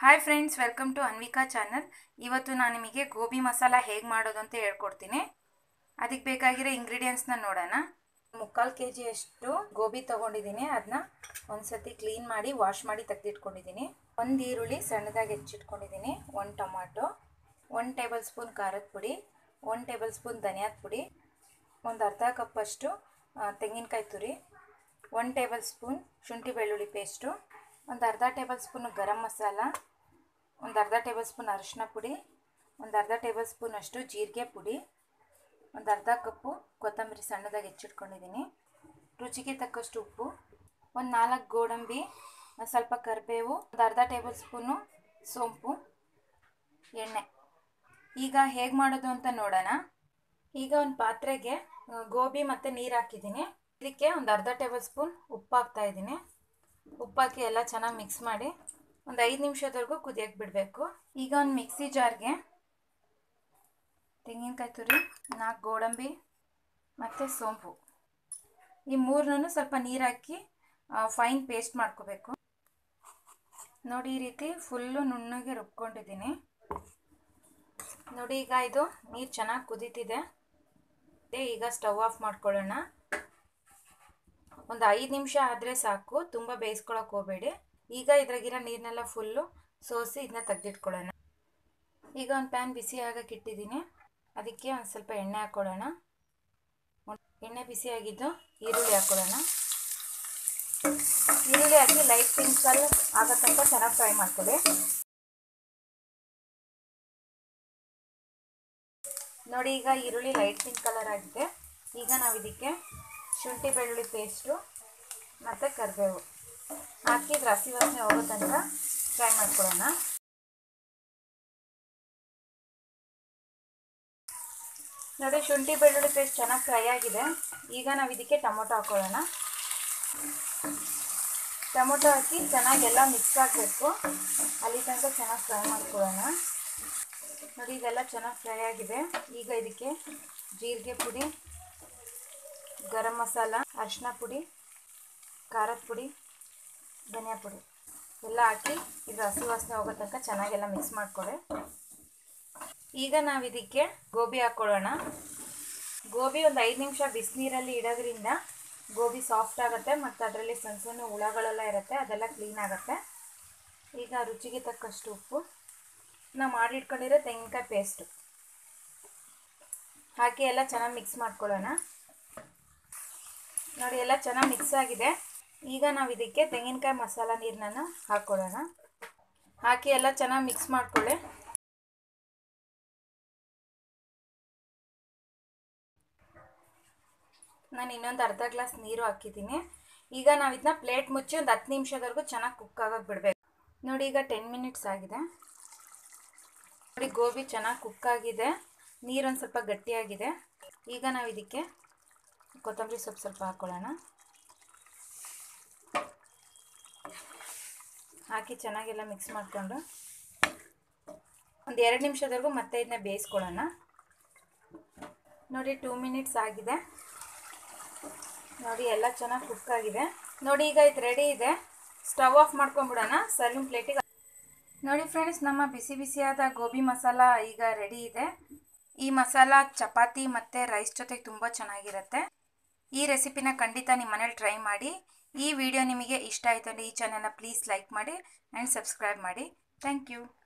hi friends welcome to Anvika channel ಇವತ್ತು ನಾನು ನಿಮಗೆ ಗೋಬಿ ಮಸಾಲ ಹೇಗೆ ಮಾಡೋದು ಅಂತ ಹೇಳ್ಕೊಡ್ತೀನಿ ಅದಕ್ಕೆ ಬೇಕಾಗಿರೋ ಇಂಗ್ರೀಡಿಯೆಂಟ್ಸ್ನ ನೋಡೋಣ ಮುಕ್ಕಾಲು ಕೆ ಜಿಯಷ್ಟು ಗೋಬಿ ತೊಗೊಂಡಿದ್ದೀನಿ ಅದನ್ನ ಒಂದು ಸತಿ ಕ್ಲೀನ್ ಮಾಡಿ ವಾಶ್ ಮಾಡಿ ತೆಗೆದಿಟ್ಕೊಂಡಿದ್ದೀನಿ ಒಂದು ಈರುಳ್ಳಿ ಸಣ್ಣದಾಗಿ ಹೆಚ್ಚಿಟ್ಕೊಂಡಿದ್ದೀನಿ ಒಂದು ಟೊಮಾಟೊ ಒಂದು ಟೇಬಲ್ ಸ್ಪೂನ್ ಖಾರದ ಪುಡಿ ಒಂದು ಟೇಬಲ್ ಸ್ಪೂನ್ ಧನಿಯಾದ ಪುಡಿ ಒಂದು ಅರ್ಧ ಕಪ್ಪಷ್ಟು ಆ, ತೆಂಗಿನಕಾಯಿ ತುರಿ ಒಂದು ಟೇಬಲ್ ಸ್ಪೂನ್ ಶುಂಠಿ ಬೆಳ್ಳುಳ್ಳಿ ಪೇಸ್ಟು ಒಂದು ಅರ್ಧ ಟೇಬಲ್ ಸ್ಪೂನ್ ಗರಂ ಮಸಾಲ ಒಂದು ಅರ್ಧ ಟೇಬಲ್ ಸ್ಪೂನ್ ಅರಿಶಿನ ಪುಡಿ ಒಂದು ಅರ್ಧ ಟೇಬಲ್ ಸ್ಪೂನ್ ಅಷ್ಟು ಜೀರಿಗೆ ಪುಡಿ ಒಂದು ಅರ್ಧ ಕಪ್ಪು ಕೊತ್ತಂಬರಿ ಸಣ್ಣದಾಗಿ ಹೆಚ್ಚಿಟ್ಕೊಂಡಿದ್ದೀನಿ ರುಚಿಗೆ ತಕ್ಕಷ್ಟು ಉಪ್ಪು ಒಂದು ನಾಲ್ಕು ಗೋಡಂಬಿ ಒಂದು ಸ್ವಲ್ಪ ಕರಿಬೇವು ಒಂದು ಅರ್ಧ ಟೇಬಲ್ ಸ್ಪೂನು ಸೋಂಪು ಎಣ್ಣೆ ಈಗ ಹೇಗೆ ಮಾಡೋದು ಅಂತ ನೋಡೋಣ ಈಗ ಒಂದು ಪಾತ್ರೆಗೆ ಆ, ಗೋಬಿ ಮತ್ತು ನೀರು ಹಾಕಿದ್ದೀನಿ ಇದಕ್ಕೆ ಒಂದು ಅರ್ಧ ಟೇಬಲ್ ಸ್ಪೂನ್ ಉಪ್ಪು ಹಾಕ್ತಾ ಇದ್ದೀನಿ ಉಪ್ಪು ಹಾಕಿ ಎಲ್ಲ ಚೆನ್ನಾಗಿ ಮಿಕ್ಸ್ ಮಾಡಿ ಒಂದು ಐದು ನಿಮಿಷದವರೆಗೂ ಕುದಿಯಕ್ಕೆ ಬಿಡಬೇಕು ಈಗ ಒಂದು ಮಿಕ್ಸಿ ಜಾರ್ಗೆ ತೆಂಗಿನಕಾಯಿ ತುರಿ ನಾಲ್ಕು ಗೋಡಂಬಿ ಮತ್ತು ಸೋಂಪು ಈ ಮೂರನ್ನೂ ಸ್ವಲ್ಪ ನೀರು ಹಾಕಿ ಫೈನ್ ಪೇಸ್ಟ್ ಮಾಡ್ಕೋಬೇಕು ನೋಡಿ ಈ ರೀತಿ ಫುಲ್ಲು ನುಣ್ಣಗೆ ರುಬ್ಕೊಂಡಿದ್ದೀನಿ ನೋಡಿ ಈಗ ಇದು ನೀರು ಚೆನ್ನಾಗಿ ಕುದೀತಿದೆ ಮತ್ತೆ ಈಗ ಸ್ಟವ್ ಆಫ್ ಮಾಡ್ಕೊಳ್ಳೋಣ ಒಂದು ಐದು ನಿಮಿಷ ಆದರೆ ಸಾಕು ತುಂಬ ಬೇಯಿಸ್ಕೊಳಕ್ಕೆ ಹೋಗಬೇಡಿ ಈಗ ಇದ್ರಾಗಿರೋ ನೀರನ್ನೆಲ್ಲ ಫುಲ್ಲು ಸೋಸಿ ಇದನ್ನ ತೆಗೆದಿಟ್ಕೊಳ್ಳೋಣ ಈಗ ಒಂದು ಪ್ಯಾನ್ ಬಿಸಿ ಆಗಕ್ಕೆ ಇಟ್ಟಿದ್ದೀನಿ ಅದಕ್ಕೆ ಒಂದು ಸ್ವಲ್ಪ ಎಣ್ಣೆ ಹಾಕ್ಕೊಳ್ಳೋಣ ಎಣ್ಣೆ ಬಿಸಿ ಆಗಿದ್ದು ಈರುಳ್ಳಿ ಹಾಕ್ಕೊಳ್ಳೋಣ ಈರುಳ್ಳಿ ಹಾಕಿ ಲೈಟ್ ಪಿಂಕ್ ಕಲರ್ ಆಗೋ ತನಕ ಚೆನ್ನಾಗಿ ಫ್ರೈ ಮಾಡ್ಕೊಳ್ಳಿ ನೋಡಿ ಈಗ ಈರುಳ್ಳಿ ಲೈಟ್ ಪಿಂಕ್ ಕಲರ್ ಆಗಿದೆ ಈಗ ನಾವು ಇದಕ್ಕೆ ಶುಂಠಿ ಬೆಳ್ಳುಳ್ಳಿ ಪೇಸ್ಟು ಮತ್ತು ಕರಿಬೇವು ಹಾಕಿ ಇದ್ರ ಹಸಿ ವಾಸನೆ ಹೋಗೋ ತನಕ ಫ್ರೈ ಮಾಡ್ಕೊಳ್ಳೋಣ ನೋಡಿ ಶುಂಠಿ ಬೆಳ್ಳುಳ್ಳಿ ಪೇಸ್ಟ್ ಚೆನ್ನಾಗಿ ಫ್ರೈ ಆಗಿದೆ ಈಗ ನಾವು ಇದಕ್ಕೆ ಟೊಮೊಟೊ ಹಾಕೊಳ್ಳೋಣ ಟೊಮೊಟೊ ಹಾಕಿ ಚೆನ್ನಾಗಿ ಎಲ್ಲ ಮಿಕ್ಸ್ ಆಗಬೇಕು ಅಲ್ಲಿ ತನಕ ಚೆನ್ನಾಗಿ ಫ್ರೈ ಮಾಡ್ಕೊಳ್ಳೋಣ ನೋಡಿ ಇದೆಲ್ಲ ಚೆನ್ನಾಗಿ ಫ್ರೈ ಆಗಿದೆ ಈಗ ಇದಕ್ಕೆ ಜೀರಿಗೆ ಪುಡಿ ಗರಂ ಮಸಾಲ ಅರಿಶಿನ ಪುಡಿ ಖಾರದ ಪುಡಿ ಧನಿಯಾ ಪುಡಿ ಎಲ್ಲ ಹಾಕಿ ಇದು ಹಸಿ ವಾಸನೆ ಹೋಗೋ ತನಕ ಚೆನ್ನಾಗೆಲ್ಲ ಮಿಕ್ಸ್ ಮಾಡ್ಕೊಳ್ಳಿ ಈಗ ನಾವು ಇದಕ್ಕೆ ಗೋಬಿ ಹಾಕ್ಕೊಳ್ಳೋಣ ಗೋಬಿ ಒಂದು ಐದು ನಿಮಿಷ ಬಿಸಿನೀರಲ್ಲಿ ಇಡೋದ್ರಿಂದ ಗೋಬಿ ಸಾಫ್ಟ್ ಆಗುತ್ತೆ ಮತ್ತು ಅದರಲ್ಲಿ ಸಣ್ಣ ಸಣ್ಣ ಹುಳಗಳೆಲ್ಲ ಇರುತ್ತೆ ಅದೆಲ್ಲ ಕ್ಲೀನ್ ಆಗುತ್ತೆ ಈಗ ರುಚಿಗೆ ತಕ್ಕಷ್ಟು ಉಪ್ಪು ನಾವು ಮಾಡಿಟ್ಕೊಂಡಿರೋ ತೆಂಗಿನಕಾಯಿ ಪೇಸ್ಟು ಹಾಕಿ ಎಲ್ಲ ಚೆನ್ನಾಗಿ ಮಿಕ್ಸ್ ಮಾಡ್ಕೊಳ್ಳೋಣ ನೋಡಿ ಎಲ್ಲ ಚೆನ್ನಾಗಿ ಮಿಕ್ಸ್ ಆಗಿದೆ ಈಗ ನಾವು ಇದಕ್ಕೆ ತೆಂಗಿನಕಾಯಿ ಮಸಾಲ ನೀರನ್ನ ಹಾಕ್ಕೊಳ್ಳೋಣ ಹಾಕಿ ಎಲ್ಲ ಚೆನ್ನಾಗಿ ಮಿಕ್ಸ್ ಮಾಡ್ಕೊಳ್ಳಿ ನಾನು ಇನ್ನೊಂದು ಅರ್ಧ ಗ್ಲಾಸ್ ನೀರು ಹಾಕಿದ್ದೀನಿ ಈಗ ನಾವು ಇದನ್ನ ಪ್ಲೇಟ್ ಮುಚ್ಚಿ ಒಂದು ಹತ್ತು ನಿಮಿಷದವರೆಗೂ ಚೆನ್ನಾಗಿ ಕುಕ್ ಆಗೋಕೆ ಬಿಡಬೇಕು ನೋಡಿ ಈಗ ಟೆನ್ ಮಿನಿಟ್ಸ್ ಆಗಿದೆ ನೋಡಿ ಗೋಬಿ ಚೆನ್ನಾಗಿ ಕುಕ್ ಆಗಿದೆ ನೀರೊಂದು ಸ್ವಲ್ಪ ಗಟ್ಟಿಯಾಗಿದೆ ಈಗ ನಾವು ಇದಕ್ಕೆ ಕೊತ್ತಂಬರಿ ಸೊಪ್ಪು ಸ್ವಲ್ಪ ಹಾಕ್ಕೊಳ್ಳೋಣ ಹಾಕಿ ಚೆನ್ನಾಗೆಲ್ಲ ಮಿಕ್ಸ್ ಮಾಡಿಕೊಂಡು ಒಂದು ಎರಡು ನಿಮಿಷದವರೆಗೂ ಮತ್ತೆ ಇದನ್ನ ಬೇಯಿಸ್ಕೊಳ್ಳೋಣ ನೋಡಿ ಟೂ ಮಿನಿಟ್ಸ್ ಆಗಿದೆ ನೋಡಿ ಎಲ್ಲ ಚೆನ್ನಾಗಿ ಕುಕ್ ಆಗಿದೆ ನೋಡಿ ಈಗ ಇದು ರೆಡಿ ಇದೆ ಸ್ಟವ್ ಆಫ್ ಮಾಡ್ಕೊಂಬಿಡೋಣ ಸರ್ವಿಂಗ್ ಪ್ಲೇಟಿಗೆ ನೋಡಿ ಫ್ರೆಂಡ್ಸ್ ನಮ್ಮ ಬಿಸಿ ಬಿಸಿಯಾದ ಗೋಬಿ ಮಸಾಲ ಈಗ ರೆಡಿ ಇದೆ ಈ ಮಸಾಲ ಚಪಾತಿ ಮತ್ತು ರೈಸ್ ಜೊತೆಗೆ ತುಂಬ ಚೆನ್ನಾಗಿರುತ್ತೆ ಈ ರೆಸಿಪಿನ ಖಂಡಿತ ನಿಮ್ಮ ಮನೇಲಿ ಟ್ರೈ ಮಾಡಿ ಈ ವಿಡಿಯೋ ನಿಮಗೆ ಇಷ್ಟ ಆಯಿತು ಅಂದರೆ ಈ ಚಾನಲ್ನ ಪ್ಲೀಸ್ ಲೈಕ್ ಮಾಡಿ ಆ್ಯಂಡ್ ಸಬ್ಸ್ಕ್ರೈಬ್ ಮಾಡಿ ಥ್ಯಾಂಕ್ ಯು